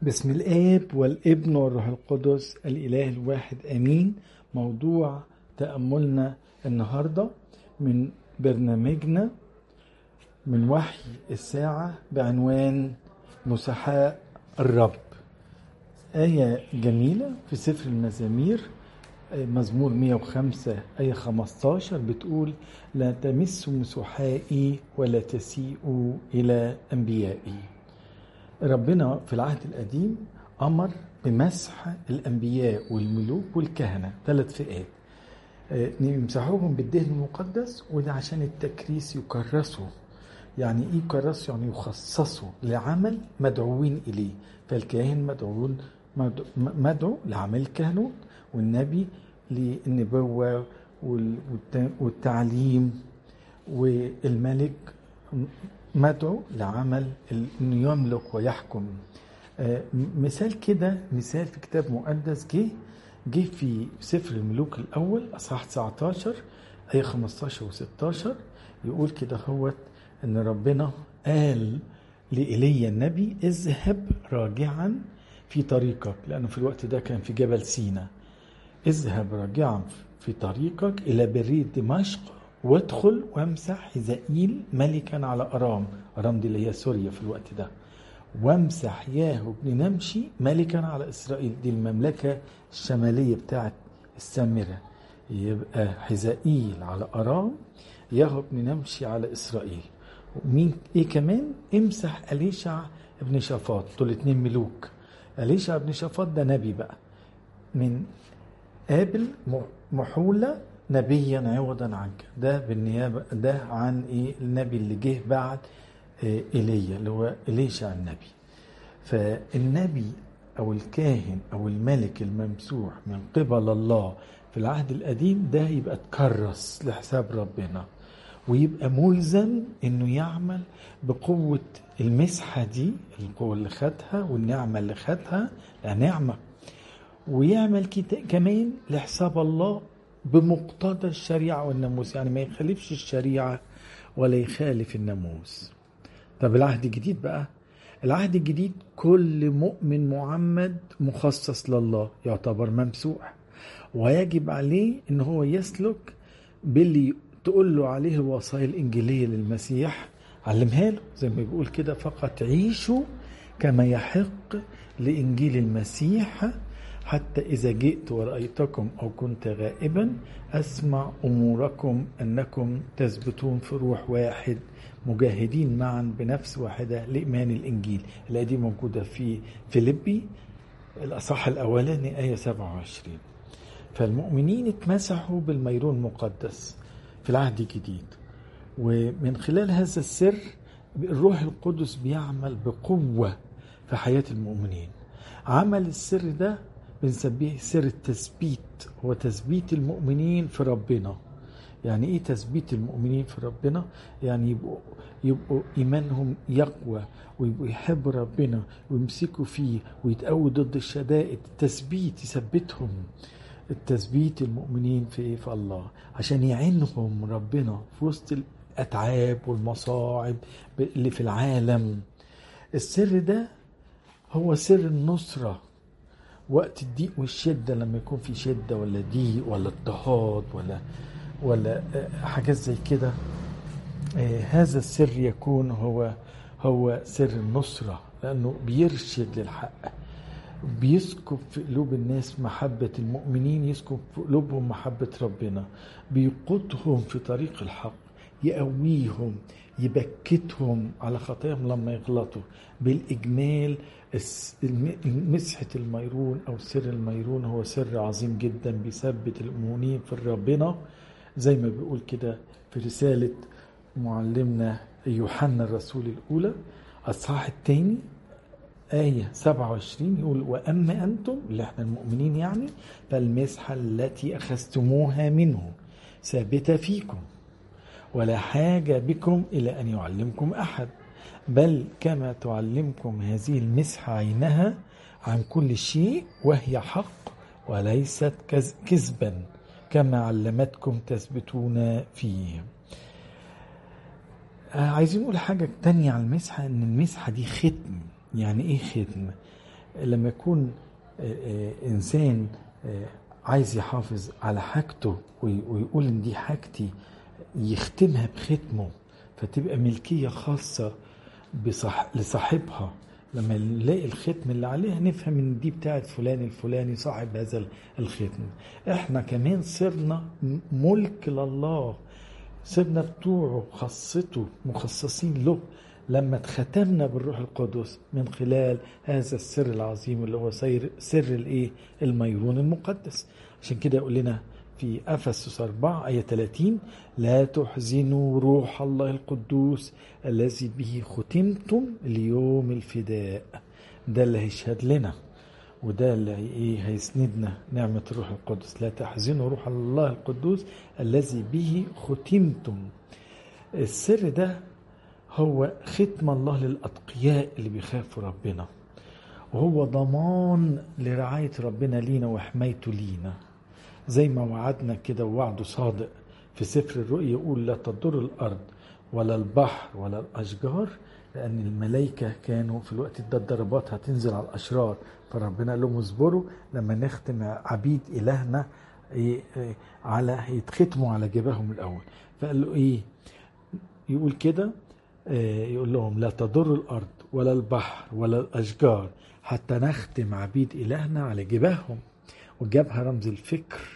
بسم الآب والابن والروح القدس الإله الواحد آمين موضوع تأملنا النهاردة من برنامجنا من وحي الساعة بعنوان مسحاء الرب آية جميلة في سفر المزامير مزمور 105 آية 15 بتقول لا تمسوا مسحائي ولا تسيئوا إلى أنبيائي ربنا في العهد القديم أمر بمسح الأنبياء والملوك والكهنة ثلاث فئات يمسحوهم بالدهن المقدس وده عشان التكريس يكرسوا يعني ايه يكرسوا يعني يخصصوا لعمل مدعوين اليه فالكاهن مدعوون مدعو لعمل الكهنوت والنبي للنبوة والتعليم والملك مدعو لعمل انه يملك ويحكم مثال كده مثال في كتاب مقدس جه جه في سفر الملوك الاول اصحاح 19 ايه 15 و16 يقول كده هوت ان ربنا قال لإيليا النبي اذهب راجعا في طريقك لانه في الوقت ده كان في جبل سينا اذهب راجعا في طريقك الى بريد دمشق وادخل وامسح حزائيل ملكا على ارام ارام دي اللي هي سوريا في الوقت ده وامسح ياهو بن نمشي ملكا على اسرائيل دي المملكه الشماليه بتاعت السامره يبقى حزائيل على ارام ياهو بن نمشي على اسرائيل ومين ايه كمان امسح اليشع ابن شافاط دول اتنين ملوك اليشع ابن شافاط ده نبي بقى من قابل محولة نبيا عوضا عنك ده بالنيابة ده عن ايه النبي اللي جه بعد إيه ايليا اللي هو اليشع النبي فالنبي او الكاهن او الملك الممسوح من قبل الله في العهد القديم ده يبقى تكرس لحساب ربنا ويبقى ملزم انه يعمل بقوة المسحة دي القوة اللي خدها والنعمة اللي خدها نعمة ويعمل كمان لحساب الله بمقتضى الشريعة والناموس يعني ما يخالفش الشريعة ولا يخالف الناموس طب العهد الجديد بقى العهد الجديد كل مؤمن معمد مخصص لله يعتبر ممسوح ويجب عليه ان هو يسلك باللي تقول له عليه الوصايا الإنجيلية للمسيح علمها له زي ما بيقول كده فقط عيشوا كما يحق لإنجيل المسيح حتى إذا جئت ورأيتكم أو كنت غائبا أسمع أموركم أنكم تثبتون في روح واحد مجاهدين معا بنفس واحدة لإيمان الإنجيل الآية دي موجودة في فيليبي الأصح الأولاني آية 27 فالمؤمنين اتمسحوا بالميرون المقدس في العهد الجديد ومن خلال هذا السر الروح القدس بيعمل بقوة في حياة المؤمنين عمل السر ده بنسميه سر التثبيت هو تثبيت المؤمنين في ربنا يعني ايه تثبيت المؤمنين في ربنا يعني يبقوا يبقوا ايمانهم يقوى ويبقوا يحبوا ربنا ويمسكوا فيه ويتقووا ضد الشدائد تثبيت يثبتهم التثبيت المؤمنين في ايه في الله عشان يعينهم ربنا في وسط الاتعاب والمصاعب اللي في العالم السر ده هو سر النصرة وقت الضيق والشدة لما يكون في شدة ولا ضيق ولا اضطهاد ولا ولا حاجات زي كده هذا السر يكون هو هو سر النصرة لأنه بيرشد للحق بيسكب في قلوب الناس محبة المؤمنين يسكب في قلوبهم محبة ربنا بيقودهم في طريق الحق يقويهم يبكتهم على خطاياهم لما يغلطوا بالإجمال مسحة الميرون أو سر الميرون هو سر عظيم جدا بيثبت المؤمنين في ربنا زي ما بيقول كده في رسالة معلمنا يوحنا الرسول الأولى الصحاح الثاني آية 27 يقول وأما أنتم اللي احنا المؤمنين يعني فالمسحة التي أخذتموها منه ثابتة فيكم ولا حاجة بكم إلى أن يعلمكم أحد بل كما تعلمكم هذه المسحة عينها عن كل شيء وهي حق وليست كذبا كما علمتكم تثبتون فيه عايزين نقول حاجة تانية على المسحة إن المسحة دي ختم يعني إيه ختم؟ لما يكون إنسان عايز يحافظ على حاجته ويقول إن دي حاجتي يختمها بختمه فتبقى ملكية خاصة بصح لصاحبها لما نلاقي الختم اللي عليها نفهم ان دي بتاعت فلان الفلاني صاحب هذا الختم احنا كمان صرنا ملك لله صرنا بتوعه خاصته مخصصين له لما اتختمنا بالروح القدس من خلال هذا السر العظيم اللي هو سر, سر الايه الميرون المقدس عشان كده يقول لنا في افسس 4 ايه 30 لا تحزنوا روح الله القدوس الذي به ختمتم ليوم الفداء ده اللي هيشهد لنا وده اللي ايه هيسندنا نعمة الروح القدس لا تحزنوا روح الله القدوس الذي به ختمتم السر ده هو ختم الله للأتقياء اللي بيخافوا ربنا وهو ضمان لرعاية ربنا لينا وحمايته لينا زي ما وعدنا كده ووعده صادق في سفر الرؤيا يقول لا تضر الأرض ولا البحر ولا الأشجار لأن الملائكة كانوا في الوقت ده الضربات هتنزل على الأشرار فربنا قال لهم اصبروا لما نختم عبيد إلهنا على يتختموا على جبههم الأول فقال له إيه يقول كده يقول لهم لا تضر الأرض ولا البحر ولا الأشجار حتى نختم عبيد إلهنا على جباههم وجابها رمز الفكر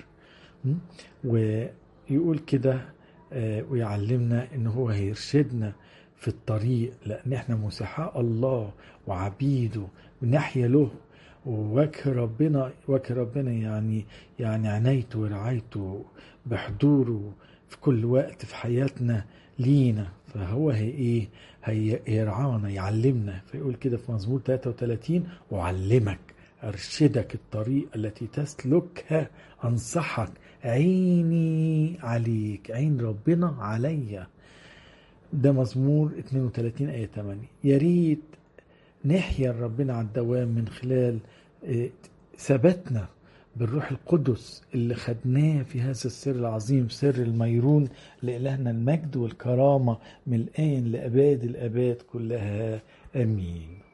ويقول كده ويعلمنا ان هو هيرشدنا في الطريق لان احنا مسحاء الله وعبيده ونحيا له ووجه ربنا وجه ربنا يعني يعني عنايته ورعايته بحضوره في كل وقت في حياتنا لينا فهو هي ايه هيرعانا يعلمنا فيقول كده في مزمور 33 وعلمك أرشدك الطريق التي تسلكها أنصحك عيني عليك عين ربنا عليا ده مزمور 32 آية 8 يا ريت نحيا ربنا على الدوام من خلال ثباتنا بالروح القدس اللي خدناه في هذا السر العظيم سر الميرون لإلهنا المجد والكرامة من الآن لأباد الأباد كلها آمين